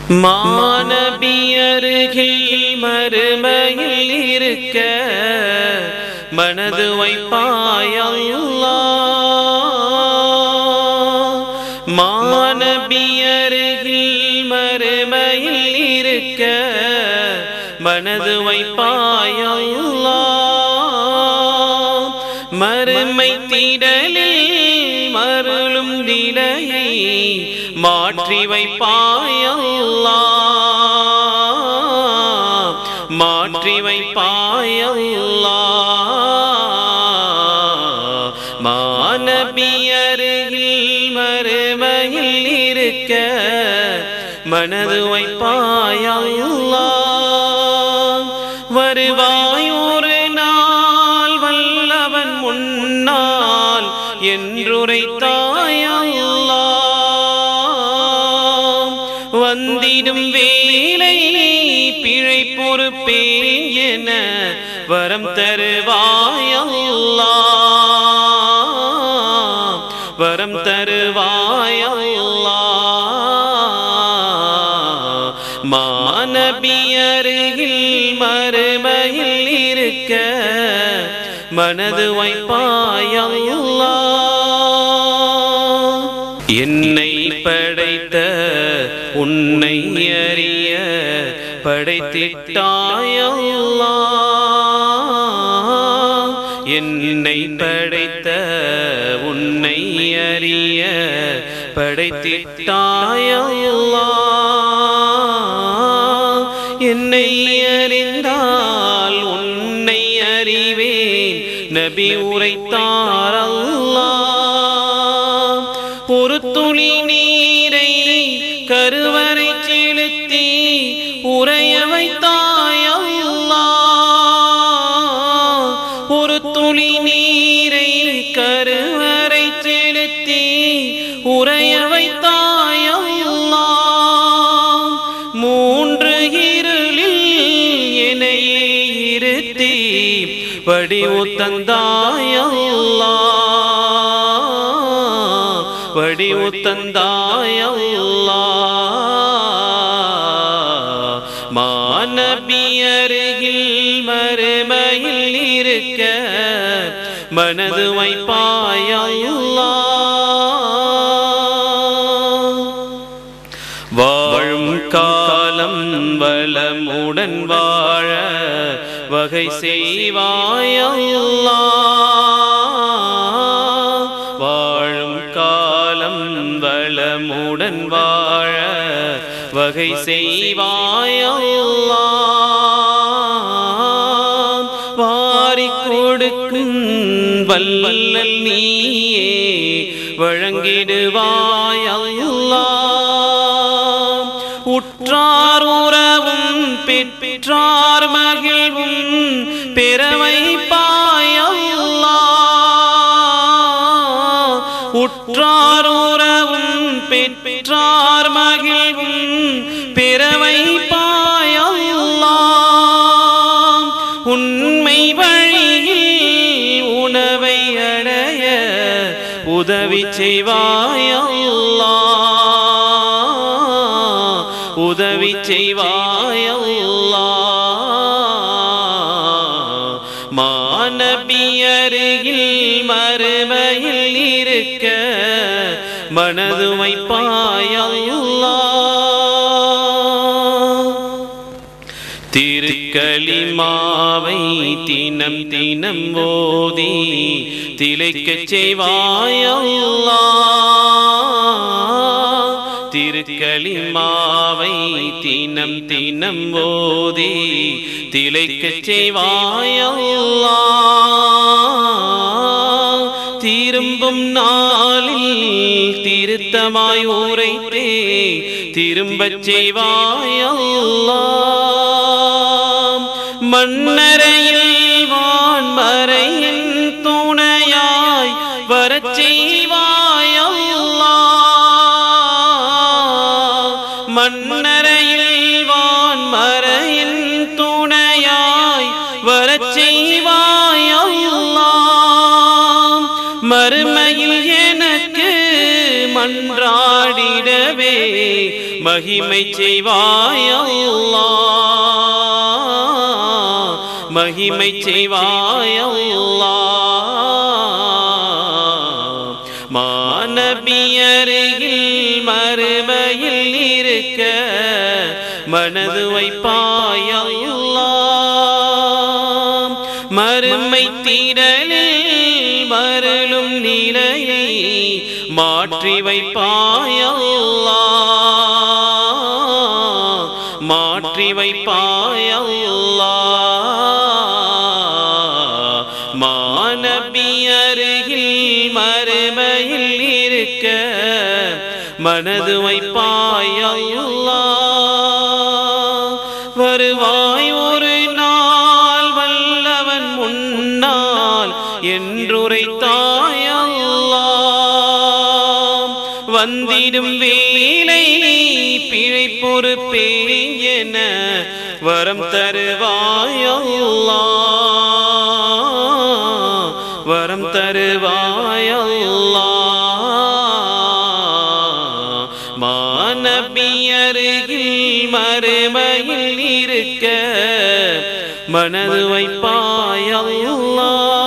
மானபியருகில் மறுமையில் இருக்க மனது வைப்பாயல்லா மானபியருகில் மறுமையில் இருக்க மனது வைப்பாயல்லா மறுமை திடலில் மருளும் நிலையை மாற்றி வைப்பாயல்லா மாற்றி வைப்பாயல்லா மானபியருகில் மறுமையில் இருக்க மனது வைப்பாயல்லா வருவாய் ஒரு நாள் வல்லவன் முன்னால் என்றுரைத்தாயல்லா வந்திடும் வேலை பிழை பொறுப்பேன் என வரம் தருவாயல்லா வரம் தருவாயல்லா மானபியருகில் மறுமையில் இருக்க மனது வைப்பாயல்லா என்னை படைத்த உன்னை அறிய படைத்திட்டாயல்லா என்னை படைத்த உன்னை அறிய படைத்திட்டாயல்லா என்னை அறிந்தால் உன்னை அறிவேன் நபி உரைத்தாரல்லா ஒரு துளி நீரை கருவறை செலுத்தி உறைய வைத்தாயல்லா ஒரு துளி நீரை கருவறை செலுத்தி உறைய வைத்தாயல்லா மூன்று இருளில் என்னையே இருத்தி வடிவு தந்தாயல்லா வடிவு தந்தாயல்லா மானபியருகில் மறுமையில் இருக்க மனது வைப்பாயல்லா வாழும் காலம் வளமுடன் வாழ வகை செய்வாயல்லா வாழும் காலம் வளமுடன் வாழ வகை செய்வாயல்லா வாரிக் கொடுக்கும் வல்லல் நீயே வழங்கிடுவாயல்லா உற்றார் உறவும் பெற்றார் மகிழ்வும் பிறவை பாயல்லா உற்றார் உறவும் பெற்றார் மகிழ்வும் பிறவை பாயல்லா உண்மை வழியில் உணவை அடைய உதவி செய்வாயல்லா உதவி செய்வாயல்லா மானபியருகில் மறுமையில் இருக்க மனது வைப்பாயல்லா திருக்களிமாவை தினம் தினம் ஓதி திளைக்கச் செய்வாயல்லா திருக்களிமாவை தினம் தினம் ஓதி திளைக்கச் செய்வாயல்லா திரும்பும் நாளில் திருத்தமாய் உரைத்தே திரும்பச் செய்வாயல்லா மன்னரையில் வான்மறையின் துணையாய் வரச் செய்வாயல்லா மன்னரையில் வான்மறையின் துணையாய் வரச் செய்வாயல்லா மறுமையில் எனக்கு மன்றாடிடவே மகிமை செய்வாய் அல்லாஹ் மகிமை செய்வாய் அல்லாஹ் மாநபியருகில் மறுமையில் இருக்க மனது வைப்பாய் அல்லாஹ் மறுமை திடலில் மருளும் நிலையை மாற்றி வைப்பாய் அல்லாஹ் மாற்றி வைப்பாய் அல்லாஹ் மாநபி அருகில் மறுமையில் இருக்க மனது வைப்பாய் அல்லாஹ் வருவாய் ஒரு நாள் வல்லவன் முன்னால் என்றுரைத்தாய் அல்லாஹ் வந்திடும் வேலை பிழை பொறுப்பேன் என வரம் தருவாய் அல்லாஹ் வரம் தருவாய் அல்லாஹ் மாநபி அருகில் மறுமையில் இருக்க மனது வைப்பாய் அல்லாஹ்